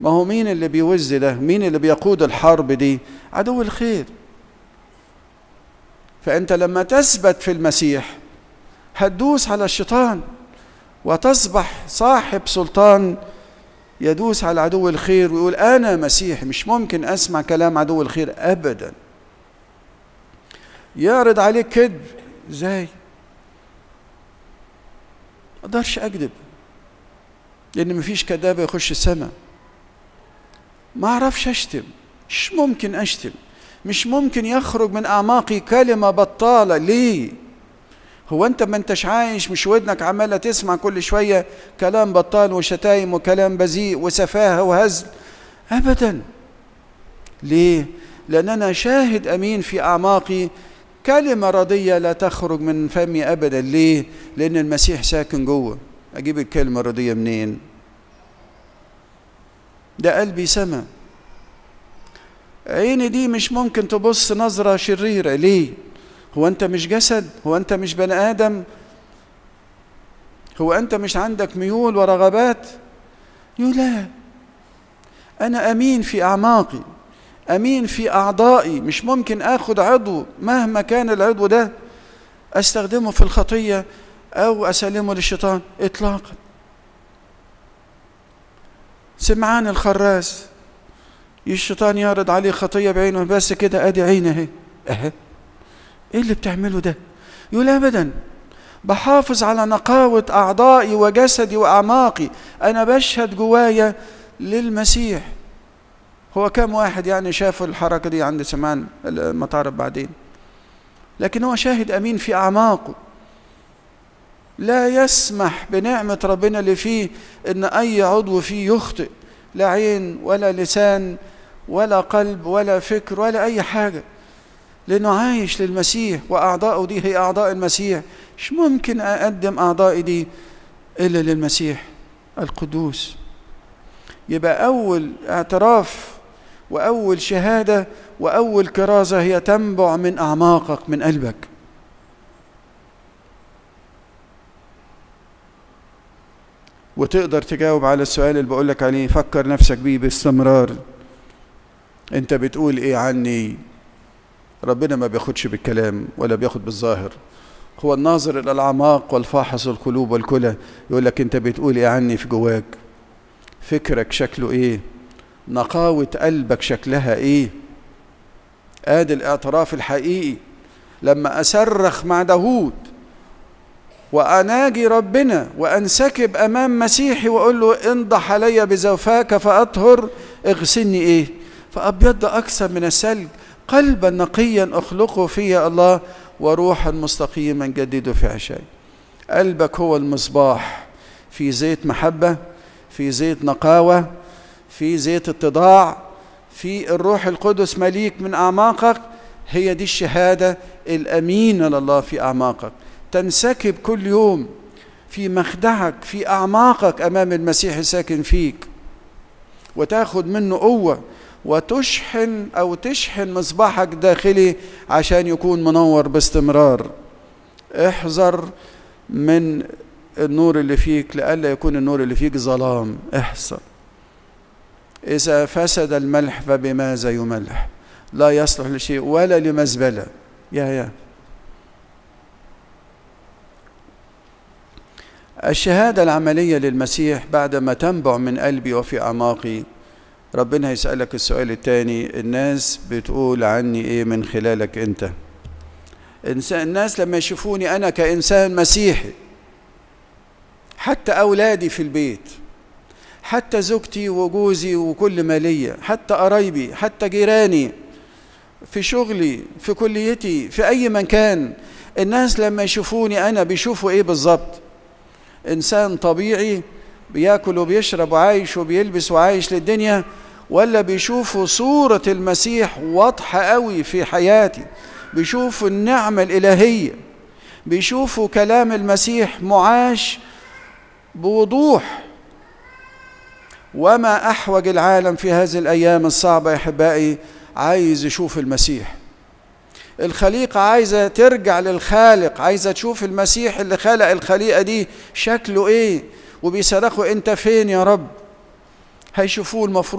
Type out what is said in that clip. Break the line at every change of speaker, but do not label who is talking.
ما هو مين اللي بيوز ده مين اللي بيقود الحرب دي عدو الخير فانت لما تثبت في المسيح هتدوس على الشيطان وتصبح صاحب سلطان يدوس على عدو الخير ويقول انا مسيح مش ممكن اسمع كلام عدو الخير ابدا يعرض عليك كذب ازاي ما اقدرش اكذب لان مفيش كذاب يخش السماء ما اعرفش اشتم مش ممكن اشتم مش ممكن يخرج من اعماقي كلمه بطاله ليه هو انت ما انتش عايش مش ودنك عماله تسمع كل شويه كلام بطال وشتايم وكلام بذيء وسفاهه وهزل ابدا ليه لان انا شاهد امين في اعماقي كلمه رضيه لا تخرج من فمي ابدا ليه لان المسيح ساكن جوه اجيب الكلمه الرضيه منين ده قلبي سما عيني دي مش ممكن تبص نظره شريره ليه هو انت مش جسد هو انت مش بني ادم هو انت مش عندك ميول ورغبات يقول لا انا امين في اعماقي امين في اعضائي مش ممكن اخد عضو مهما كان العضو ده استخدمه في الخطيه او اسلمه للشيطان اطلاقا سمعان الخراس الشيطان يعرض عليه خطيه بعينه بس كده ادي عينه اهي اهي ايه اللي بتعمله ده يقول ابدا بحافظ على نقاوة أعضائي وجسدي وأعماقي أنا بشهد جوايا للمسيح هو كم واحد يعني شافوا الحركة دي عند سمان المطارب بعدين لكن هو شاهد أمين في أعماقه لا يسمح بنعمة ربنا اللي فيه إن أي عضو فيه يخطئ لا عين ولا لسان ولا قلب ولا فكر ولا أي حاجة لأنه عايش للمسيح وأعضاؤه دي هي أعضاء المسيح مش ممكن أقدم أعضائي دي إلا للمسيح القدوس يبقى أول اعتراف وأول شهادة وأول كرازة هي تنبع من أعماقك من قلبك وتقدر تجاوب على السؤال اللي بقولك عليه فكر نفسك بيه باستمرار انت بتقول ايه عني ربنا ما بياخدش بالكلام ولا بياخد بالظاهر هو الناظر الى الاعماق والفاحص القلوب والكلى يقول لك انت بتقول ايه عني في جواك فكرك شكله ايه نقاوة قلبك شكلها ايه ادي الاعتراف الحقيقي لما اصرخ مع داوود واناجي ربنا وانسكب امام مسيحي واقول له انضح علي بزوفاك فاطهر اغسلني ايه فابيض اكثر من الثلج قلبا نقيا اخلقه في الله وروحا مستقيما جدده في عشاي قلبك هو المصباح في زيت محبه في زيت نقاوه في زيت اتضاع في الروح القدس مليك من اعماقك هي دي الشهاده الامينه لله في اعماقك تنسكب كل يوم في مخدعك في اعماقك امام المسيح الساكن فيك وتاخد منه قوه وتشحن او تشحن مصباحك داخلي عشان يكون منور باستمرار احذر من النور اللي فيك لئلا يكون النور اللي فيك ظلام احذر اذا فسد الملح فبماذا يملح لا يصلح لشيء ولا لمزبله يا يا الشهاده العمليه للمسيح بعدما تنبع من قلبي وفي اعماقي ربنا يسألك السؤال الثاني الناس بتقول عني ايه من خلالك انت الناس لما يشوفوني انا كانسان مسيحي حتى اولادي في البيت حتى زوجتي وجوزي وكل ما ليا حتى قرايبي حتى جيراني في شغلي في كليتي في اي مكان الناس لما يشوفوني انا بيشوفوا ايه بالظبط انسان طبيعي بياكل وبيشرب وعايش وبيلبس وعايش للدنيا ولا بيشوفوا صورة المسيح واضحة قوي في حياتي بيشوفوا النعمة الإلهية بيشوفوا كلام المسيح معاش بوضوح وما أحوج العالم في هذه الأيام الصعبة يا أحبائي عايز يشوف المسيح الخليقة عايزة ترجع للخالق عايزة تشوف المسيح اللي خلق الخليقة دي شكله ايه وبيصرخوا انت فين يا رب هيشوفوه المفروض